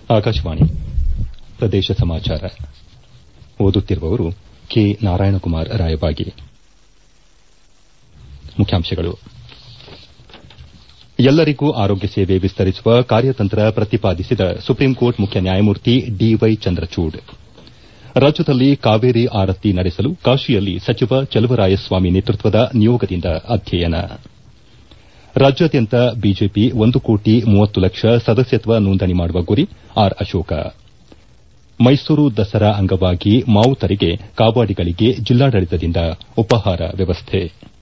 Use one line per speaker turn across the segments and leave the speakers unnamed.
ಆಕಾಶವಾಣಿ ಪ್ರದೇಶ ಸಮಾಚಾರ ಓದುತ್ತಿರುವವರು ಕೆ ನಾರಾಯಣಕುಮಾರ್ ರಾಯಬಾಗಿ ಮುಖ್ಯಾಂಶಗಳು ಎಲ್ಲರಿಗೂ ಆರೋಗ್ಯ ಸೇವೆ ವಿಸ್ತರಿಸುವ ಕಾರ್ಯತಂತ್ರ ಪ್ರತಿಪಾದಿಸಿದ ಸುಪ್ರೀಂಕೋರ್ಟ್ ಮುಖ್ಯ ನ್ಯಾಯಮೂರ್ತಿ ಡಿವೈ ಚಂದ್ರಚೂಡ್ ರಾಜ್ಯದಲ್ಲಿ ಕಾವೇರಿ ಆರತಿ ನಡೆಸಲು ಕಾಶಿಯಲ್ಲಿ ಸಚಿವ ಚಲುವರಾಯಸ್ವಾಮಿ ನೇತೃತ್ವದ ನಿಯೋಗದಿಂದ ಅಧ್ಯಯನ ರಾಜ್ಯಾದ್ಯಂತ ಬಿಜೆಪಿ ಒಂದು ಕೋಟಿ ಮೂವತ್ತು ಲಕ್ಷ ಸದಸ್ಯತ್ವ ನೋಂದಣಿ ಮಾಡುವ ಗುರಿ ಆರ್ ಅಶೋಕ ಮೈಸೂರು ದಸರಾ ಅಂಗವಾಗಿ ಮಾವುತರಿಗೆ ಕಾವಾಡಿಗಳಿಗೆ ಜಿಲ್ಲಾಡಳಿತದಿಂದ ಉಪಹಾರ ವ್ಯವಸ್ಥೆ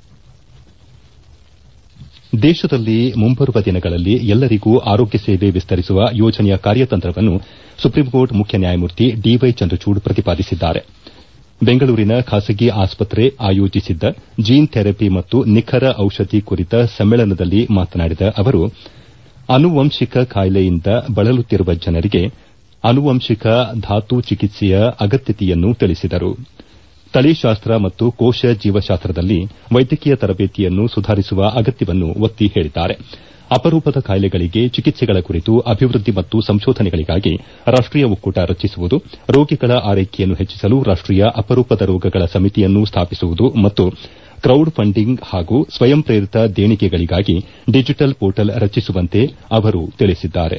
ದೇಶದಲ್ಲಿ ಮುಂಬರುವ ದಿನಗಳಲ್ಲಿ ಎಲ್ಲರಿಗೂ ಆರೋಗ್ಯ ಸೇವೆ ವಿಸ್ತರಿಸುವ ಯೋಜನೆಯ ಕಾರ್ಯತಂತ್ರವನ್ನು ಸುಪ್ರೀಂಕೋರ್ಟ್ ಮುಖ್ಯ ನ್ಯಾಯಮೂರ್ತಿ ಡಿವೈ ಚಂದ್ರಚೂಡ್ ಪ್ರತಿಪಾದಿಸಿದ್ದಾರೆ ಬೆಂಗಳೂರಿನ ಖಾಸಗಿ ಆಸ್ಪತ್ರೆ ಆಯೋಜಿಸಿದ್ದ ಜೀನ್ ಥೆರಪಿ ಮತ್ತು ನಿಖರ ಔಷಧಿ ಕುರಿತ ಸಮ್ಮೇಳನದಲ್ಲಿ ಮಾತನಾಡಿದ ಅವರು ಆನುವಂಶಿಕ ಕಾಯಿಲೆಯಿಂದ ಬಳಲುತ್ತಿರುವ ಜನರಿಗೆ ಆನುವಂಶಿಕ ಧಾತು ಚಿಕಿತ್ಸೆಯ ಅಗತ್ಯತೆಯನ್ನು ತಿಳಿಸಿದರು ತಳಿಶಾಸ್ತ್ರ ಮತ್ತು ಕೋಶ ಜೀವಶಾಸ್ತ್ರದಲ್ಲಿ ವೈದ್ಯಕೀಯ ತರಬೇತಿಯನ್ನು ಸುಧಾರಿಸುವ ಅಗತ್ಯವನ್ನು ಒತ್ತಿ ಹೇಳಿದ್ದಾರೆ ಅಪರೂಪದ ಕಾಯಿಲೆಗಳಿಗೆ ಚಿಕಿತ್ಸೆಗಳ ಕುರಿತು ಅಭಿವೃದ್ದಿ ಮತ್ತು ಸಂಶೋಧನೆಗಳಿಗಾಗಿ ರಾಷ್ಟೀಯ ಒಕ್ಕೂಟ ರಚಿಸುವುದು ರೋಗಿಗಳ ಆರೈಕೆಯನ್ನು ಹೆಚ್ಚಿಸಲು ರಾಷ್ಟೀಯ ಅಪರೂಪದ ರೋಗಗಳ ಸಮಿತಿಯನ್ನು ಸ್ಥಾಪಿಸುವುದು ಮತ್ತು ಕ್ರೌಡ್ ಫಂಡಿಂಗ್ ಹಾಗೂ ಸ್ವಯಂ ಪ್ರೇರಿತ ದೇಣಿಗೆಗಳಿಗಾಗಿ ಡಿಜಿಟಲ್ ಪೋರ್ಟಲ್ ರಚಿಸುವಂತೆ ಅವರು ತಿಳಿಸಿದ್ದಾರೆ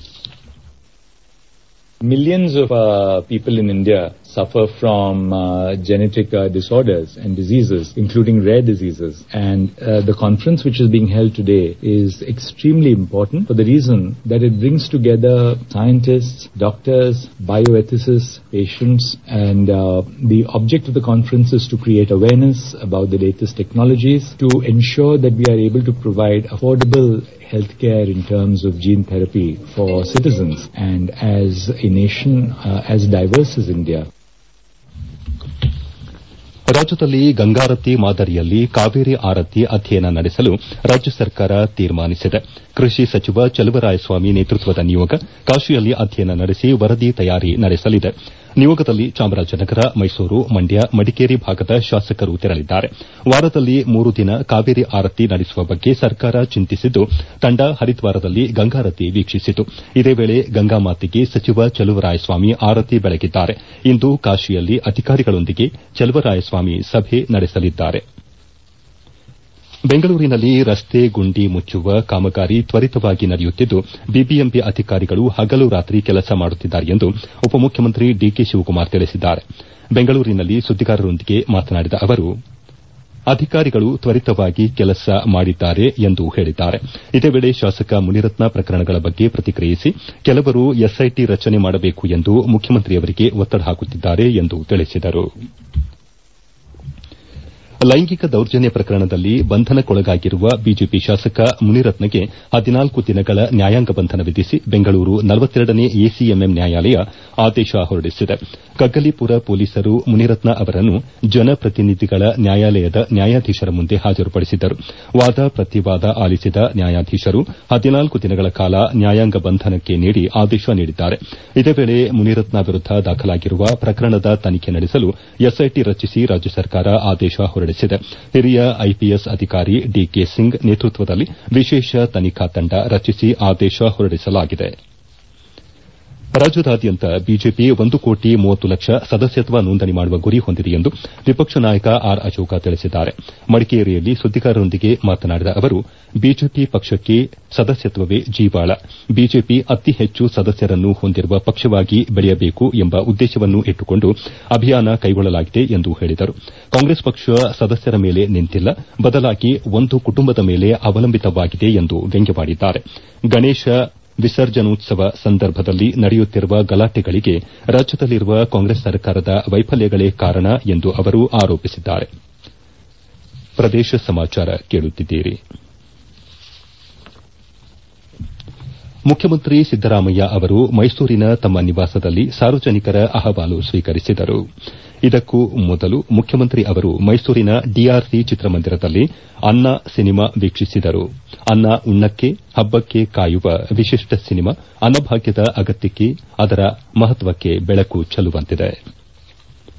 Millions of uh, people in India suffer from uh, genetic uh, disorders and diseases, including rare diseases. And the conference which is being held today is extremely important for the reason that it brings together scientists, doctors, bioethicists, patients, and the object of the conference is to create awareness about the latest technologies to ensure that we are able to provide affordable healthcare in terms of gene therapy for citizens and as a nation uh, as diverse as India.
ರಾಜ್ಯದಲ್ಲಿ ಗಂಗಾರತಿ ಮಾದರಿಯಲ್ಲಿ ಕಾವೇರಿ ಆರತಿ ಅಧ್ಯಯನ ನಡೆಸಲು ರಾಜ್ಯ ಸರ್ಕಾರ ತೀರ್ಮಾನಿಸಿದೆ ಕೃಷಿ ಸಚಿವ ಚಲುವರಾಯಸ್ವಾಮಿ ನೇತೃತ್ವದ ನಿಯೋಗ ಕಾಶಿಯಲ್ಲಿ ಅಧ್ಯಯನ ನಡೆಸಿ ವರದಿ ತಯಾರಿ ನಡೆಸಲಿದೆ ನಿಯೋಗದಲ್ಲಿ ಚಾಮರಾಜನಗರ ಮೈಸೂರು ಮಂಡ್ಯ ಮಡಿಕೇರಿ ಭಾಗದ ಶಾಸಕರು ತೆರಳಿದ್ದಾರೆ ವಾರದಲ್ಲಿ ಮೂರು ದಿನ ಕಾವೇರಿ ಆರತಿ ನಡೆಸುವ ಬಗ್ಗೆ ಸರ್ಕಾರ ಚಿಂತಿಸಿದ್ದು ತಂಡ ಹರಿದ್ವಾರದಲ್ಲಿ ಗಂಗಾರತಿ ವೀಕ್ಷಿಸಿತು ಇದೇ ವೇಳೆ ಗಂಗಾಮಾತೆಗೆ ಸಚಿವ ಚಲುವರಾಯಸ್ವಾಮಿ ಆರತಿ ಬೆಳಗಿದ್ದಾರೆ ಇಂದು ಕಾಶಿಯಲ್ಲಿ ಅಧಿಕಾರಿಗಳೊಂದಿಗೆ ಚಲುವರಾಯಸ್ವಾಮಿ ಸಭೆ ನಡೆಸಲಿದ್ದಾರೆ ಬೆಂಗಳೂರಿನಲ್ಲಿ ರಸ್ತೆ ಗುಂಡಿ ಮುಚ್ಚುವ ಕಾಮಗಾರಿ ತ್ವರಿತವಾಗಿ ನಡೆಯುತ್ತಿದ್ದು ಬಿಬಿಎಂಪಿ ಅಧಿಕಾರಿಗಳು ಹಗಲು ರಾತ್ರಿ ಕೆಲಸ ಮಾಡುತ್ತಿದ್ದಾರೆ ಎಂದು ಉಪಮುಖ್ಯಮಂತ್ರಿ ಡಿಕೆ ಶಿವಕುಮಾರ್ ತಿಳಿಸಿದ್ದಾರೆ ಬೆಂಗಳೂರಿನಲ್ಲಿ ಸುದ್ದಿಗಾರರೊಂದಿಗೆ ಮಾತನಾಡಿದ ಅವರು ಅಧಿಕಾರಿಗಳು ತ್ವರಿತವಾಗಿ ಕೆಲಸ ಮಾಡಿದ್ದಾರೆ ಎಂದು ಹೇಳಿದ್ದಾರೆ ಇದೇ ವೇಳೆ ಶಾಸಕ ಮುನಿರತ್ನ ಪ್ರಕರಣಗಳ ಬಗ್ಗೆ ಪ್ರತಿಕ್ರಿಯಿಸಿ ಕೆಲವರು ಎಸ್ಐಟಿ ರಚನೆ ಮಾಡಬೇಕು ಎಂದು ಮುಖ್ಯಮಂತ್ರಿಯವರಿಗೆ ಒತ್ತಡ ಹಾಕುತ್ತಿದ್ದಾರೆ ಎಂದು ತಿಳಿಸಿದರು ಲೈಂಗಿಕ ದೌರ್ಜನ್ಯ ಪ್ರಕರಣದಲ್ಲಿ ಬಂಧನಕ್ಕೊಳಗಾಗಿರುವ ಬಿಜೆಪಿ ಶಾಸಕ ಮುನಿರತ್ನಗೆ ಹದಿನಾಲ್ಕು ದಿನಗಳ ನ್ಯಾಯಾಂಗ ಬಂಧನ ವಿಧಿಸಿ ಬೆಂಗಳೂರು ನೇ ಎಸಿಎಂಎಂ ನ್ಯಾಯಾಲಯ ಆದೇಶ ಹೊರಡಿಸಿದೆ ಕಗ್ಗಲೀಪುರ ಪೊಲೀಸರು ಮುನಿರತ್ನ ಅವರನ್ನು ಜನಪ್ರತಿನಿಧಿಗಳ ನ್ಯಾಯಾಲಯದ ನ್ಯಾಯಾಧೀಶರ ಮುಂದೆ ಹಾಜರುಪಡಿಸಿದ್ದರು ವಾದ ಪ್ರತಿವಾದ ಆಲಿಸಿದ ನ್ಯಾಯಾಧೀಶರು ಹದಿನಾಲ್ಕು ದಿನಗಳ ಕಾಲ ನ್ಯಾಯಾಂಗ ಬಂಧನಕ್ಕೆ ನೀಡಿ ಆದೇಶ ನೀಡಿದ್ದಾರೆ ಇದೇ ವೇಳೆ ಮುನಿರತ್ನ ವಿರುದ್ದ ದಾಖಲಾಗಿರುವ ಪ್ರಕರಣದ ತನಿಖೆ ನಡೆಸಲು ಎಸ್ಐಟಿ ರಚಿಸಿ ರಾಜ್ಯ ಸರ್ಕಾರ ಆದೇಶ ಹೊರಡಿಸಿದೆ ಹಿರಿಯ ಐಪಿಎಸ್ ಅಧಿಕಾರಿ ಡಿಕೆ ಸಿಂಗ್ ನೇತೃತ್ವದಲ್ಲಿ ವಿಶೇಷ ತನಿಖಾ ತಂಡ ರಚಿಸಿ ಆದೇಶ ಹೊರಡಿಸಲಾಗಿದೆ ರಾಜ್ಯದಾದ್ಯಂತ ಬಿಜೆಪಿ ಒಂದು ಕೋಟಿ ಮೂವತ್ತು ಲಕ್ಷ ಸದಸ್ಯತ್ವ ನೋಂದಣಿ ಮಾಡುವ ಗುರಿ ಹೊಂದಿದೆ ಎಂದು ವಿಪಕ್ಷ ನಾಯಕ ಆರ್ ಅಶೋಕ ತಿಳಿಸಿದ್ದಾರೆ ಮಡಿಕೇರಿಯಲ್ಲಿ ಸುದ್ದಿಗಾರರೊಂದಿಗೆ ಮಾತನಾಡಿದ ಅವರು ಬಿಜೆಪಿ ಪಕ್ಷಕ್ಕೆ ಸದಸ್ಯತ್ವವೇ ಜೀವಾಳ ಬಿಜೆಪಿ ಅತಿ ಹೆಚ್ಚು ಸದಸ್ಯರನ್ನು ಹೊಂದಿರುವ ಪಕ್ಷವಾಗಿ ಬೆಳೆಯಬೇಕು ಎಂಬ ಉದ್ದೇಶವನ್ನು ಇಟ್ಟುಕೊಂಡು ಅಭಿಯಾನ ಕೈಗೊಳ್ಳಲಾಗಿದೆ ಎಂದು ಹೇಳಿದರು ಕಾಂಗ್ರೆಸ್ ಪಕ್ಷ ಸದಸ್ಯರ ಮೇಲೆ ನಿಂತಿಲ್ಲ ಬದಲಾಗಿ ಒಂದು ಕುಟುಂಬದ ಮೇಲೆ ಅವಲಂಬಿತವಾಗಿದೆ ಎಂದು ವ್ಯಂಗ್ಯವಾಡಿದ್ದಾರೆ ಗಣೇಶ ವಿಸರ್ಜನೋತ್ಸವ ಸಂದರ್ಭದಲ್ಲಿ ನಡೆಯುತ್ತಿರುವ ಗಲಾಟೆಗಳಿಗೆ ರಾಜ್ಯದಲ್ಲಿರುವ ಕಾಂಗ್ರೆಸ್ ಸರ್ಕಾರದ ವೈಫಲ್ಯಗಳೇ ಕಾರಣ ಎಂದು ಅವರು ಆರೋಪಿಸಿದ್ದಾರೆ ಪ್ರದೇಶ ಸಮಾಚಾರ ಕೇಳುತ್ತಿದ್ದೀರಿ ಮುಖ್ಯಮಂತ್ರಿ ಸಿದ್ದರಾಮಯ್ಯ ಅವರು ಮೈಸೂರಿನ ತಮ್ಮ ನಿವಾಸದಲ್ಲಿ ಸಾರ್ವಜನಿಕರ ಅಹವಾಲು ಸ್ವೀಕರಿಸಿದರು ಇದಕ್ಕೂ ಮೊದಲು ಮುಖ್ಯಮಂತ್ರಿ ಅವರು ಮೈಸೂರಿನ ಡಿಆರ್ಸಿ ಚಿತ್ರಮಂದಿರದಲ್ಲಿ ಅನ್ನ ಸಿನಿಮಾ ವೀಕ್ಷಿಸಿದರು ಅನ್ನ ಉಣ್ಣಕ್ಕೆ ಹಬ್ಬಕ್ಕೆ ಕಾಯುವ ವಿಶಿಷ್ಟ ಸಿನಿಮಾ ಅನ್ನಭಾಗ್ಯದ ಅಗತ್ಯಕ್ಕೆ ಅದರ ಮಹತ್ವಕ್ಕೆ ಬೆಳಕು ಚೆಲ್ಲುವಂತಿದೆ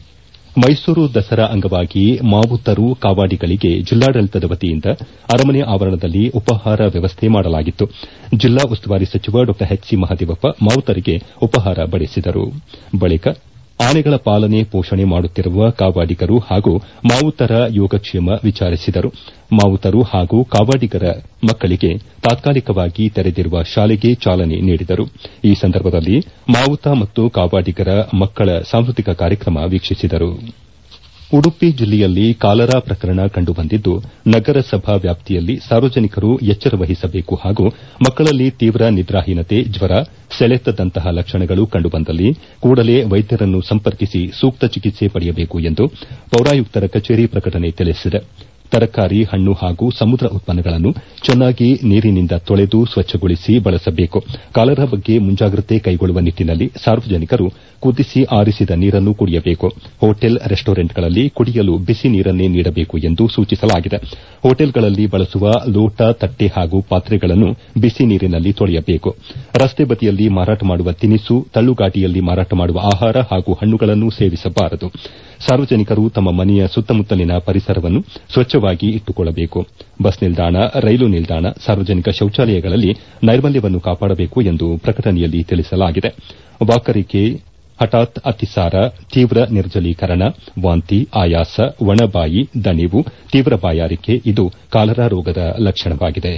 ಮೈಸೂರು ದಸರಾ ಅಂಗವಾಗಿ ಮಾವುತರು ಕಾವಾಡಿಗಳಿಗೆ ಜಿಲ್ಲಾಡಳಿತದ ವತಿಯಿಂದ ಅರಮನೆ ಆವರಣದಲ್ಲಿ ಉಪಹಾರ ವ್ಯವಸ್ಥೆ ಮಾಡಲಾಗಿತ್ತು ಜಿಲ್ಲಾ ಉಸ್ತುವಾರಿ ಸಚಿವ ಡಾ ಎಚ್ ಸಿ ಮಹದೇವಪ್ಪ ಮಾವುತರಿಗೆ ಉಪಹಾರ ಬಡಿಸಿದರು ಬಳಿಕ ಆನೆಗಳ ಪಾಲನೆ ಪೋಷಣೆ ಮಾಡುತ್ತಿರುವ ಕಾವಾಡಿಗರು ಹಾಗೂ ಮಾವುತರ ಯೋಗಕ್ಷೇಮ ವಿಚಾರಿಸಿದರು ಮಾವುತರು ಹಾಗೂ ಕಾವಾಡಿಗರ ಮಕ್ಕಳಿಗೆ ತಾತ್ಕಾಲಿಕವಾಗಿ ತೆರೆದಿರುವ ಶಾಲೆಗೆ ಚಾಲನೆ ನೀಡಿದರು ಈ ಸಂದರ್ಭದಲ್ಲಿ ಮಾವುತ ಮತ್ತು ಕಾವಾಡಿಗರ ಮಕ್ಕಳ ಸಾಂಸ್ಕೃತಿಕ ಕಾರ್ಯಕ್ರಮ ವೀಕ್ಷಿಸಿದರು ಉಡುಪಿ ಜಿಲ್ಲೆಯಲ್ಲಿ ಕಾಲರಾ ಪ್ರಕರಣ ಕಂಡುಬಂದಿದ್ದು ನಗರಸಭಾ ವ್ಯಾಪ್ತಿಯಲ್ಲಿ ಸಾರ್ವಜನಿಕರು ಎಚ್ಚರ ವಹಿಸಬೇಕು ಹಾಗೂ ಮಕ್ಕಳಲ್ಲಿ ತೀವ್ರ ನಿದ್ರಾಹೀನತೆ ಜ್ವರ ಸೆಳೆತದಂತಹ ಲಕ್ಷಣಗಳು ಕಂಡುಬಂದಲ್ಲಿ ಕೂಡಲೇ ವೈದ್ಯರನ್ನು ಸಂಪರ್ಕಿಸಿ ಸೂಕ್ತ ಚಿಕಿತ್ಸೆ ಪಡೆಯಬೇಕು ಎಂದು ಪೌರಾಯುಕ್ತರ ಕಚೇರಿ ಪ್ರಕಟಣೆ ತಿಳಿಸಿದೆ ತರಕಾರಿ ಹಣ್ಣು ಹಾಗೂ ಸಮುದ್ರ ಉತ್ಪನ್ನಗಳನ್ನು ಚೆನ್ನಾಗಿ ನೀರಿನಿಂದ ತೊಳೆದು ಸ್ವಚ್ಛಗೊಳಿಸಿ ಬಳಸಬೇಕು ಕಾಲರಾ ಬಗ್ಗೆ ಮುಂಜಾಗ್ರತೆ ಕೈಗೊಳ್ಳುವ ನಿಟ್ಟನಲ್ಲಿ ಸಾರ್ವಜನಿಕರು ಕುದಿಸಿ ಆರಿಸಿದ ನೀರನ್ನು ಕುಡಿಯಬೇಕು ಹೋಟೆಲ್ ರೆಸ್ಟೋರೆಂಟ್ಗಳಲ್ಲಿ ಕುಡಿಯಲು ಬಿಸಿ ನೀರನ್ನೇ ನೀಡಬೇಕು ಎಂದು ಸೂಚಿಸಲಾಗಿದೆ ಹೋಟೆಲ್ಗಳಲ್ಲಿ ಬಳಸುವ ಲೋಟ ತಟ್ಟೆ ಹಾಗೂ ಪಾತ್ರೆಗಳನ್ನು ಬಿಸಿ ನೀರಿನಲ್ಲಿ ತೊಳೆಯಬೇಕು ರಸ್ತೆ ಬದಿಯಲ್ಲಿ ಮಾರಾಟ ಮಾಡುವ ತಿನಿಸು ತಳ್ಳುಗಾಡಿಯಲ್ಲಿ ಮಾರಾಟ ಮಾಡುವ ಆಹಾರ ಹಾಗೂ ಹಣ್ಣುಗಳನ್ನು ಸೇವಿಸಬಾರದು ಸಾರ್ವಜನಿಕರು ತಮ್ಮ ಮನೆಯ ಸುತ್ತಮುತ್ತಲಿನ ಪರಿಸರವನ್ನು ಸ್ವಚ್ಛವಾಗಿ ಇಟ್ಟುಕೊಳ್ಳಬೇಕು ಬಸ್ ನಿಲ್ದಾಣ ರೈಲು ನಿಲ್ದಾಣ ಸಾರ್ವಜನಿಕ ಶೌಚಾಲಯಗಳಲ್ಲಿ ನೈರ್ಮಲ್ಯವನ್ನು ಕಾಪಾಡಬೇಕು ಎಂದು ಪ್ರಕಟಣೆಯಲ್ಲಿ ತಿಳಿಸಲಾಗಿದೆ ವಾಕರಿಕೆ ಹಠಾತ್ ಅತಿಸಾರ ತೀವ್ರ ನಿರ್ಜಲೀಕರಣ ವಾಂತಿ ಆಯಾಸ ಒಣಬಾಯಿ ದಣಿವು ತೀವ್ರ ಬಾಯಾರಿಕೆ ಇದು ಕಾಲರಾ ರೋಗದ ಲಕ್ಷಣವಾಗಿದೆ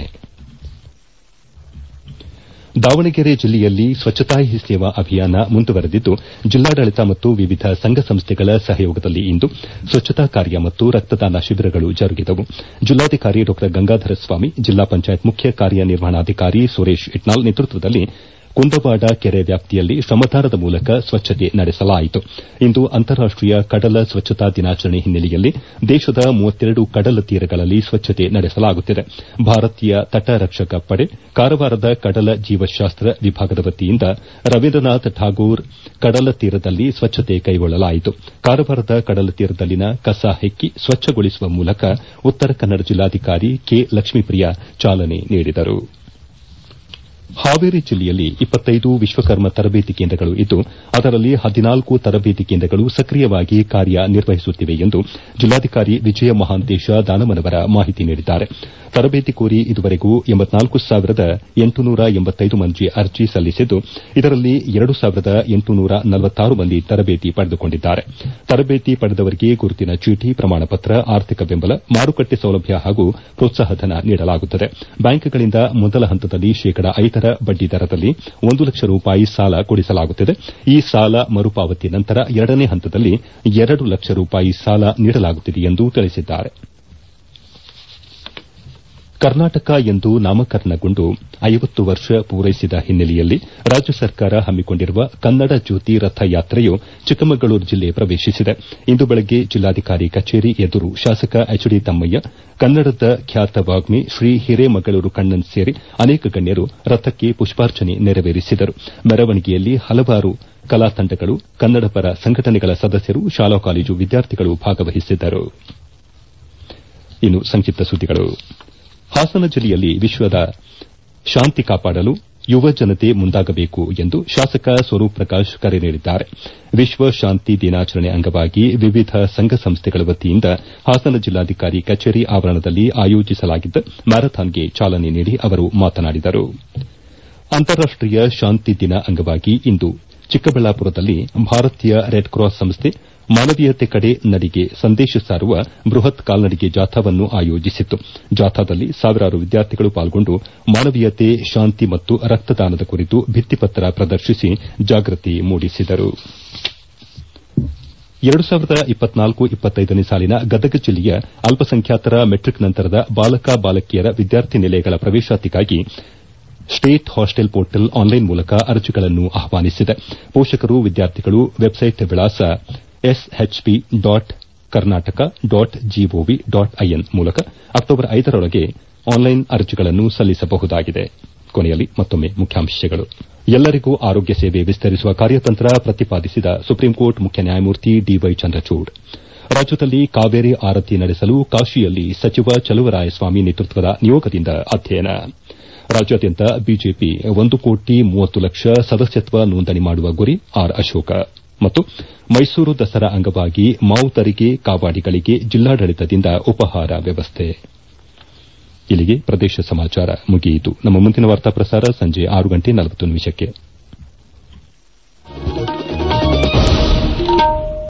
ದಾವಣಗೆರೆ ಜಿಲ್ಲೆಯಲ್ಲಿ ಸ್ವಚ್ಛತಾ ಹಿ ಸೇವಾ ಅಭಿಯಾನ ಮುಂದುವರೆದಿದ್ದು ಜಿಲ್ಲಾಡಳಿತ ಮತ್ತು ವಿವಿಧ ಸಂಘ ಸಂಸ್ಥೆಗಳ ಸಹಯೋಗದಲ್ಲಿ ಇಂದು ಸ್ವಚ್ಛತಾ ಕಾರ್ಯ ಮತ್ತು ರಕ್ತದಾನ ಶಿಬಿರಗಳು ಜರುಗಿದವು ಜಿಲ್ಲಾಧಿಕಾರಿ ಡಾ ಗಂಗಾಧರ ಸ್ವಾಮಿ ಜಿಲ್ಲಾ ಪಂಚಾಯತ್ ಮುಖ್ಯ ಕಾರ್ಯನಿರ್ವಹಣಾಧಿಕಾರಿ ಸುರೇಶ್ ಇಟ್ನಾಳ್ ನೇತೃತ್ವದಲ್ಲಿ ಕುಂದವಾಡ ಕೆರೆ ವ್ಯಾಪ್ತಿಯಲ್ಲಿ ಶ್ರಮದಾನದ ಮೂಲಕ ಸ್ವಚ್ಛತೆ ನಡೆಸಲಾಯಿತು ಇಂದು ಅಂತಾರಾಷ್ಟೀಯ ಕಡಲ ಸ್ವಚ್ಛತಾ ದಿನಾಚರಣೆ ಹಿನ್ನೆಲೆಯಲ್ಲಿ ದೇಶದ ಮೂವತ್ತೆರಡು ಕಡಲ ತೀರಗಳಲ್ಲಿ ಸ್ವಚ್ಛತೆ ನಡೆಸಲಾಗುತ್ತಿದೆ ಭಾರತೀಯ ತಟ ರಕ್ಷಕ ಪಡೆ ಕಾರವಾರದ ಕಡಲ ಜೀವಶಾಸ್ತ್ರ ವಿಭಾಗದ ವತಿಯಿಂದ ರವೀಂದ್ರನಾಥ್ ಠಾಗೂರ್ ಕಡಲ ತೀರದಲ್ಲಿ ಸ್ವಚ್ಛತೆ ಕೈಗೊಳ್ಳಲಾಯಿತು ಕಾರವಾರದ ಕಡಲ ತೀರದಲ್ಲಿನ ಕಸ ಹೆಕ್ಕಿ ಸ್ವಚ್ಛಗೊಳಿಸುವ ಮೂಲಕ ಉತ್ತರ ಕನ್ನಡ ಜಿಲ್ಲಾಧಿಕಾರಿ ಕೆ ಲಕ್ಷ್ಮೀಪ್ರಿಯಾ ಚಾಲನೆ ನೀಡಿದರು ಹಾವೇರಿ ಜಿಲ್ಲೆಯಲ್ಲಿ ಇಪ್ಪತ್ತೈದು ವಿಶ್ವಕರ್ಮ ತರಬೇತಿ ಕೇಂದ್ರಗಳು ಇದ್ದು ಅದರಲ್ಲಿ ಹದಿನಾಲ್ಕು ತರಬೇತಿ ಕೇಂದ್ರಗಳು ಸಕ್ರಿಯವಾಗಿ ಕಾರ್ಯನಿರ್ವಹಿಸುತ್ತಿವೆ ಎಂದು ಜಿಲ್ಲಾಧಿಕಾರಿ ವಿಜಯ ಮಹಾಂತೇಶ ದಾನಮ್ಮನವರ ಮಾಹಿತಿ ನೀಡಿದ್ದಾರೆ ತರಬೇತಿ ಕೋರಿ ಇದುವರೆಗೂ ಎಂಬತ್ನಾಲ್ಕು ಸಾವಿರದ ಎಂಟುನೂರ ಎಂಬತ್ತೈದು ಮಂದಿ ಅರ್ಜಿ ಸಲ್ಲಿಸಿದ್ದು ಇದರಲ್ಲಿ ಎರಡು ಸಾವಿರದ ಎಂಟುನೂರ ನಲವತ್ತಾರು ಮಂದಿ ತರಬೇತಿ ಪಡೆದುಕೊಂಡಿದ್ದಾರೆ ತರಬೇತಿ ಪಡೆದವರಿಗೆ ಗುರುತಿನ ಚೀಟಿ ಪ್ರಮಾಣಪತ್ರ ಆರ್ಥಿಕ ಬೆಂಬಲ ಮಾರುಕಟ್ಟೆ ಸೌಲಭ್ಯ ಹಾಗೂ ಪ್ರೋತ್ಸಾಹಧನ ನೀಡಲಾಗುತ್ತದೆ ಬ್ಯಾಂಕ್ಗಳಿಂದ ಮೊದಲ ಹಂತದಲ್ಲಿ ಶೇಕಡ ಐದರ ಬಡ್ಡಿ ದರದಲ್ಲಿ ಒಂದು ಲಕ್ಷ ರೂಪಾಯಿ ಸಾಲ ಕೊಡಿಸಲಾಗುತ್ತಿದೆ ಈ ಸಾಲ ಮರುಪಾವತಿ ನಂತರ ಎರಡನೇ ಹಂತದಲ್ಲಿ ಎರಡು ಲಕ್ಷ ರೂಪಾಯಿ ಸಾಲ ನೀಡಲಾಗುತ್ತಿದೆ ಎಂದು ತಿಳಿಸಿದ್ದಾರೆ ಕರ್ನಾಟಕ ಎಂದು ನಾಮಕರಣಗೊಂಡು ಐವತ್ತು ವರ್ಷ ಪೂರೈಸಿದ ಹಿನ್ನೆಲೆಯಲ್ಲಿ ರಾಜ್ಯ ಸರ್ಕಾರ ಹಮ್ಮಿಕೊಂಡಿರುವ ಕನ್ನಡ ಜ್ಯೋತಿ ರಥಯಾತ್ರೆಯು ಚಿಕ್ಕಮಗಳೂರು ಜಿಲ್ಲೆ ಪ್ರವೇಶಿಸಿದೆ ಇಂದು ಬೆಳಗ್ಗೆ ಜಿಲ್ಲಾಧಿಕಾರಿ ಕಚೇರಿ ಎದುರು ಶಾಸಕ ಎಚ್ ಡಿ ತಮ್ಮಯ್ಯ ಕನ್ನಡದ ಖ್ಯಾತ ವಾಗ್ಮಿ ಶ್ರೀ ಹಿರೇಮಗಳೂರು ಕಣ್ಣನ್ ಸೇರಿ ಅನೇಕ ಗಣ್ಯರು ರಥಕ್ಕೆ ಪುಷ್ಪಾರ್ಚನೆ ನೆರವೇರಿಸಿದರು ಮೆರವಣಿಗೆಯಲ್ಲಿ ಹಲವಾರು ಕಲಾ ತಂಡಗಳು ಕನ್ನಡಪರ ಸಂಘಟನೆಗಳ ಸದಸ್ಯರು ಶಾಲಾ ಕಾಲೇಜು ವಿದ್ಯಾರ್ಥಿಗಳು ಭಾಗವಹಿಸಿದ್ದರು ಹಾಸನ ಜಿಲ್ಲೆಯಲ್ಲಿ ವಿಶ್ವದ ಶಾಂತಿ ಕಾಪಾಡಲು ಯುವ ಜನತೆ ಮುಂದಾಗಬೇಕು ಎಂದು ಶಾಸಕ ಸ್ವರೂಪ್ ಪ್ರಕಾಶ್ ಕರೆ ನೀಡಿದ್ದಾರೆ ವಿಶ್ವ ಶಾಂತಿ ದಿನಾಚರಣೆ ಅಂಗವಾಗಿ ವಿವಿಧ ಸಂಘ ಸಂಸ್ಥೆಗಳ ವತಿಯಿಂದ ಹಾಸನ ಜಿಲ್ಲಾಧಿಕಾರಿ ಕಚೇರಿ ಆವರಣದಲ್ಲಿ ಆಯೋಜಿಸಲಾಗಿದ್ದ ಮ್ಯಾರಥಾನ್ಗೆ ಚಾಲನೆ ನೀಡಿ ಅವರು ಮಾತನಾಡಿದರು ಅಂತಾರಾಷ್ಟೀಯ ಶಾಂತಿ ದಿನ ಅಂಗವಾಗಿ ಇಂದು ಚಿಕ್ಕಬಳ್ಳಾಪುರದಲ್ಲಿ ಭಾರತೀಯ ರೆಡ್ ಕ್ರಾಸ್ ಸಂಸ್ಥೆ ಮಾನವೀಯತೆ ಕಡೆ ನಡಿಗೆ ಸಂದೇಶ ಸಾರುವ ಬೃಹತ್ ಕಾಲ್ನಡಿಗೆ ಜಾಥಾವನ್ನು ಆಯೋಜಿಸಿತ್ತು ಜಾಥಾದಲ್ಲಿ ಸಾವಿರಾರು ವಿದ್ಯಾರ್ಥಿಗಳು ಪಾಲ್ಗೊಂಡು ಮಾನವೀಯತೆ ಶಾಂತಿ ಮತ್ತು ರಕ್ತದಾನದ ಕುರಿತು ಭಿತ್ತಿಪತ್ರ ಪ್ರದರ್ಶಿಸಿ ಜಾಗೃತಿ ಮೂಡಿಸಿದರು ನೇ ಸಾಲಿನ ಗದಗ ಜಿಲ್ಲೆಯ ಅಲ್ಪಸಂಖ್ಯಾತರ ಮೆಟ್ರಿಕ್ ನಂತರದ ಬಾಲಕ ಬಾಲಕಿಯರ ವಿದ್ಯಾರ್ಥಿ ನಿಲಯಗಳ ಪ್ರವೇಶಾತಿಗಾಗಿ ಸ್ಟೇಟ್ ಹಾಸ್ಟೆಲ್ ಪೋರ್ಟಲ್ ಆನ್ಲೈನ್ ಮೂಲಕ ಅರ್ಜಿಗಳನ್ನು ಆಹ್ವಾನಿಸಿದೆ ಪೋಷಕರು ವಿದ್ಯಾರ್ಥಿಗಳು ವೆಬ್ಸೈಟ್ ವಿಳಾಸ SHP dot Karnataka dot GOV dot IN ಮೂಲಕ ಅಕ್ಟೋಬರ್ ಐದರೊಳಗೆ ಆನ್ಲೈನ್ ಅರ್ಜಿಗಳನ್ನು ಸಲ್ಲಿಸಬಹುದಾಗಿದೆ ಕೊನೆಯಲ್ಲಿ ಮತ್ತೊಮ್ಮೆ ಮುಖ್ಯಾಂಶಗಳು ಎಲ್ಲರಿಗೂ ಆರೋಗ್ಯ ಸೇವೆ ವಿಸ್ತರಿಸುವ ಕಾರ್ಯತಂತ್ರ ಪ್ರತಿಪಾದಿಸಿದ ಸುಪ್ರೀಂಕೋರ್ಟ್ ಮುಖ್ಯ ನ್ಯಾಯಮೂರ್ತಿ ಡಿವೈ ಚಂದ್ರಚೂಡ್ ರಾಜ್ಯದಲ್ಲಿ ಕಾವೇರಿ ಆರತಿ ನಡೆಸಲು ಕಾಶಿಯಲ್ಲಿ ಸಚಿವ ಚಲುವರಾಯಸ್ವಾಮಿ ನೇತೃತ್ವದ ನಿಯೋಗದಿಂದ ಅಧ್ಯಯನ ರಾಜ್ಯಾದ್ಯಂತ ಬಿಜೆಪಿ ಒಂದು ಕೋಟಿ ಮೂವತ್ತು ಲಕ್ಷ ಸದಸ್ಯತ್ವ ನೋಂದಣಿ ಮಾಡುವ ಗುರಿ ಆರ್ ಅಶೋಕ ಮತ್ತು ಮೈಸೂರು ದಸರಾ ಅಂಗವಾಗಿ ಮಾವುತರಿಗೆ ಕಾವಾಡಿಗಳಿಗೆ ಜಿಲ್ಲಾಡಳಿತದಿಂದ ಉಪಹಾರ ವ್ಯವಸ್ಥೆ ಇಲ್ಲಿಗೆ ಪ್ರದೇಶ ಸಮಾಚಾರ ಮುಗಿಯಿತು ನಮ್ಮ ಮುಂದಿನ ವಾರ್ತಾ ಪ್ರಸಾರ ಸಂಜೆ ಆರು ಗಂಟೆ ನಲವತ್ತು ನಿಮಿಷಕ್ಕೆ